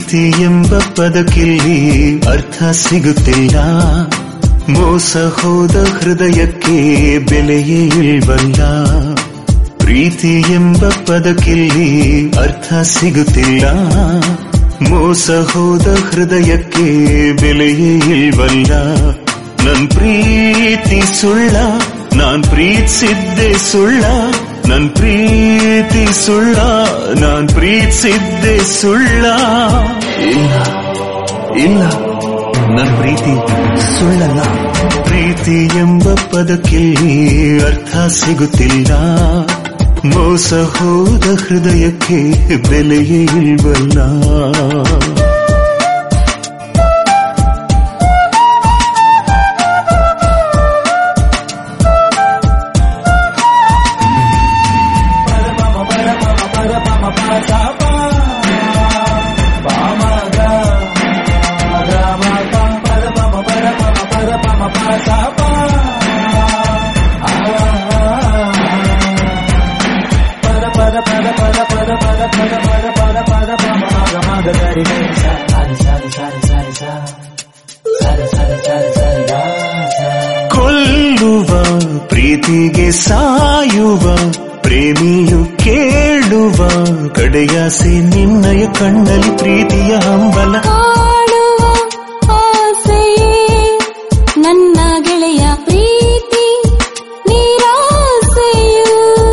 ಪ್ರೀತಿ ಎಂಬ ಪದಕ್ಕಿಲ್ಲಿ ಅರ್ಥ ಸಿಗುತ್ತಿಲ್ಲ ಮೋಸ ಹೋದ ಹೃದಯಕ್ಕೆ ಬೆಲೆಯೇ ಇಲ್ವಲ್ಲ ಪ್ರೀತಿ ಎಂಬ ಪದಕ್ಕಿಲ್ಲಿ ಅರ್ಥ ಸಿಗುತ್ತಿಲ್ಲ ಮೋಸ ಹೋದ ಹೃದಯಕ್ಕೆ ಬೆಲೆಯೇ ಇಲ್ವಲ್ಲ ನನ್ ಪ್ರೀತಿ ಸುಳ್ಳ ನಾನ್ ಪ್ರೀತಿಸಿದ್ದೆ ಸುಳ್ಳ ನನ್ ಪ್ರೀತಿ ಸುಳ್ಳ ನಾನ್ ಪ್ರೀತಿಸಿದ್ದೆ ಸುಳ್ಳ ಇಲ್ಲ ಇಲ್ಲ ನನ್ ಪ್ರೀತಿ ಸುಳ್ಳಲ್ಲ ಪ್ರೀತಿ ಎಂಬ ಪದಕ್ಕೆ ಅರ್ಥ ಸಿಗುತ್ತಿಲ್ಲ ಮೋಸ ಹೋದ ಹೃದಯಕ್ಕೆ ಬೆಲೆಯೇ ಇಲ್ವಲ್ಲ ಕೊಲ್ಲುವ ಪ್ರೀತಿಗೆ ಸಾಯುವ ಪ್ರೇಮಿಯು ಕೇಳುವ ಕಡೆಯಾಸೆ ನಿನ್ನಯ ಕಣ್ಣಲ್ಲಿ ಪ್ರೀತಿಯ ಹಂಬಲ ಕಾಣುವ ಆಸೆಯೇ ನನ್ನ ಗೆಳೆಯ ಪ್ರೀತಿ ನಿರಾಸೆಯು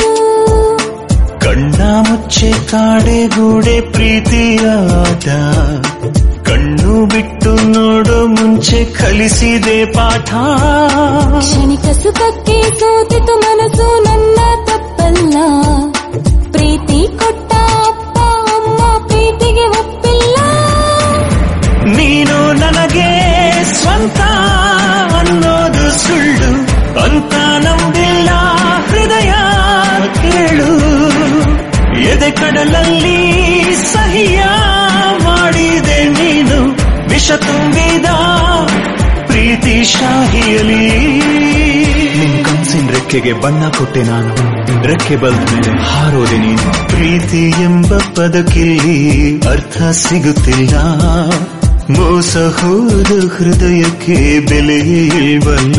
ಕಣ್ಣ ಮುಚ್ಚೆ ಕಾಡೆಗೂಡೆ ಪ್ರೀತಿಯ ಆಟ ಕಣ್ಣು ಬಿಟ್ಟು ನೋಡೋ ಮುಂಚೆ ಕಲಿಸಿದೆ ಪಾಠ ಕ್ಷಣಿಕ ಸುಖಕ್ಕೆ ಸೋತಿತು ಮನಸ್ಸು ನನ್ನ ತಪ್ಪಲ್ಲ ಪ್ರೀತಿ ಕೊಟ್ಟ ಅಪ್ಪ ಅಮ್ಮ ಪ್ರೀತಿಗೆ ಒಪ್ಪಿಲ್ಲ ನೀನು ನನಗೆ ಸ್ವಂತ ಅನ್ನೋದು ಸುಳ್ಳು ಅಂತ ನಂಬಿಲ್ಲ ಹೃದಯ ಕೇಳು ಎದೆ ಕಡಲಲ್ಲಿ ಸಹಿಯ ಮಾಡಿದೆ ನೀನು ವಿಷ ತುಂಬಿದ ಪ್ರೀತಿ ಶಾಹಿಯಲಿ ನಿನ್ ಕನ್ಸಿನ ರೆಕ್ಕೆಗೆ ಬಣ್ಣ ಕೊಟ್ಟೆ ನಾನು ರೆಕ್ಕೆ ಬಲ್ದ ಮೇಲೆ ಹಾರೋದೆ ನೀನು ಪ್ರೀತಿ ಎಂಬ ಪದಕ್ಕಿಲ್ಲಿ ಅರ್ಥ ಸಿಗುತ್ತಿಲ್ಲ ಮೋಸ ಹೋದ ಹೃದಯಕ್ಕೆ ಬೆಲೆಯೇ ಇಲ್ವಲ್ಲ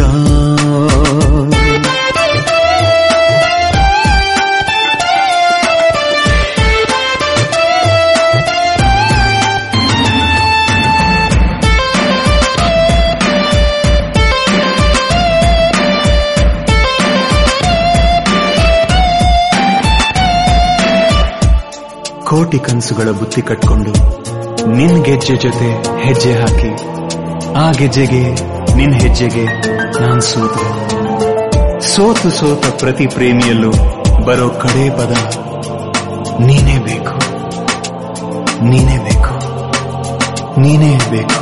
ಕೋಟಿ ಕನಸುಗಳ ಬುತ್ತಿ ಕಟ್ಕೊಂಡು ನಿನ್ ಗೆಜ್ಜೆ ಜೊತೆ ಹೆಜ್ಜೆ ಹಾಕಿ ಆ ಗೆಜ್ಜೆಗೆ ನಿನ್ ಹೆಜ್ಜೆಗೆ ನಾನ್ ಸೋತೆ ಸೋತು ಸೋತ ಪ್ರತಿ ಪ್ರೇಮಿಯಲ್ಲೂ ಬರೋ ಕಡೆ ಪದ ನೀನೇ ಬೇಕು ನೀನೇ ಬೇಕು ನೀನೇ ಬೇಕು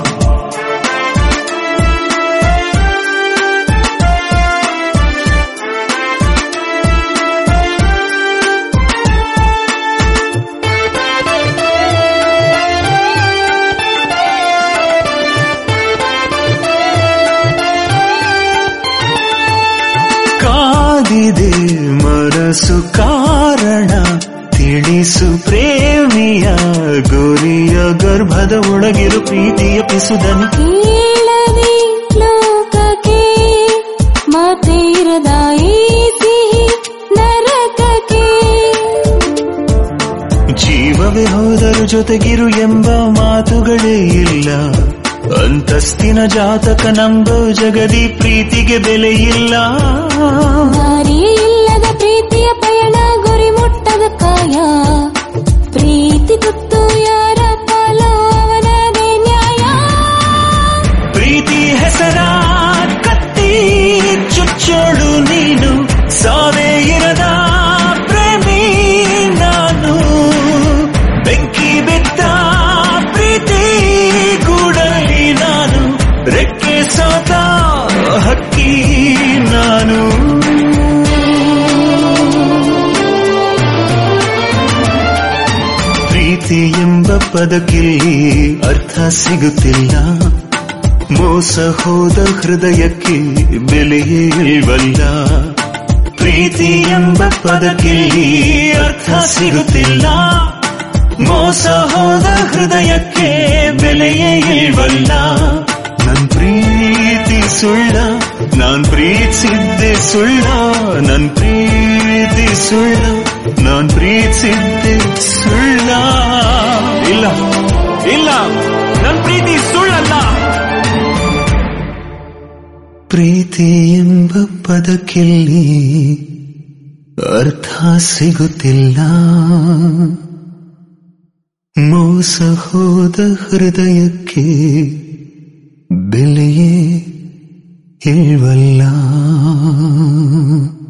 ಕಾದಿದೆ ಮನಸ್ಸು ಕಾರಣ ತಿಳಿಸು ಪ್ರೇಮಿಯ ಗೋರಿಯ ಗರ್ಭದ ಒಳಗಿರು ಪ್ರೀತಿಯ ಪಿಸುದನು ಕೇಳದೆ ಲೋಕಕ್ಕೆ ಮಾತೆ ಇರದ ಈ ಸಿಹಿ ನರಕಕ್ಕೆ ಜೀವವೇ ಹೋದರೂ ಜೊತೆಗಿರು ಎಂಬ ಮಾತುಗಳೇ ಇಲ್ಲ ಅಂತಸ್ತಿನ ಜಾತಕ ನಂಬೋ ಜಗದಿ ಪ್ರೀತಿಗೆ ಬೆಲೆ ಇಲ್ಲ ದಾರಿ ಇಲ್ಲದ ಪ್ರೀತಿಯ ಪಯಣ ಗುರಿ ಮುಟ್ಟದ ಕಾಯ ಪ್ರೀತಿ ತುತ್ತು ಯಾರ ಪಾಲೋ ಅವನದೇ ನ್ಯಾಯ ಪ್ರೀತಿ ಹೆಸರ ಕತ್ತಿ ಚುಚ್ಚೋಳು ನೀನು ಸಾವೇ ಇರದ ಪ್ರೇಮಿ ನಾನು ಬೆಂಕಿ ಬಿದ್ದ ಪ್ರೀತಿ ಗೂಡಲಿ ನಾನು ರೆಕ್ಕೆ ಸೋತ ಹಕ್ಕಿ ನಾನು ಪ್ರೀತಿ ಎಂಬ ಪದಕ್ಕಿಲ್ಲಿ ಅರ್ಥ ಸಿಗುತ್ತಿಲ್ಲ ಮೋಸ ಹೋದ ಹೃದಯಕ್ಕೆ ಬೆಲೆಯೇ ಇಲ್ವಲ್ಲ ಪ್ರೀತಿ ಎಂಬ ಪದಕ್ಕಿಲ್ಲಿ ಅರ್ಥ ಸಿಗುತ್ತಿಲ್ಲ ಮೋಸ ಹೋದ ಹೃದಯಕ್ಕೆ ಬೆಲೆಯೇ ಇಲ್ವಲ್ಲ ನನ್ ಪ್ರೀತಿ ಸುಳ್ಳ ನಾನ್ ಪ್ರೀತಿಸಿದ್ದೆ ಸುಳ್ಳ ನನ್ ಪ್ರೀತಿ ಸುಳ್ಳ ನಾನ್ ಪ್ರೀತಿಸಿದ್ದೆ ಸುಳ್ಳ ಇಲ್ಲ ಇಲ್ಲ ನನ್ ಪ್ರೀತಿ ಸುಳ್ಳಲ್ಲ ಪ್ರೀತಿ ಎಂಬ ಪದಕ್ಕಿಲ್ಲಿ ಅರ್ಥ ಸಿಗುತ್ತಿಲ್ಲ ಮೋಸ ಹೋದ ಹೃದಯಕ್ಕೆ ಬೆಲೆಯೇ ಇಲ್ವಲ್ಲ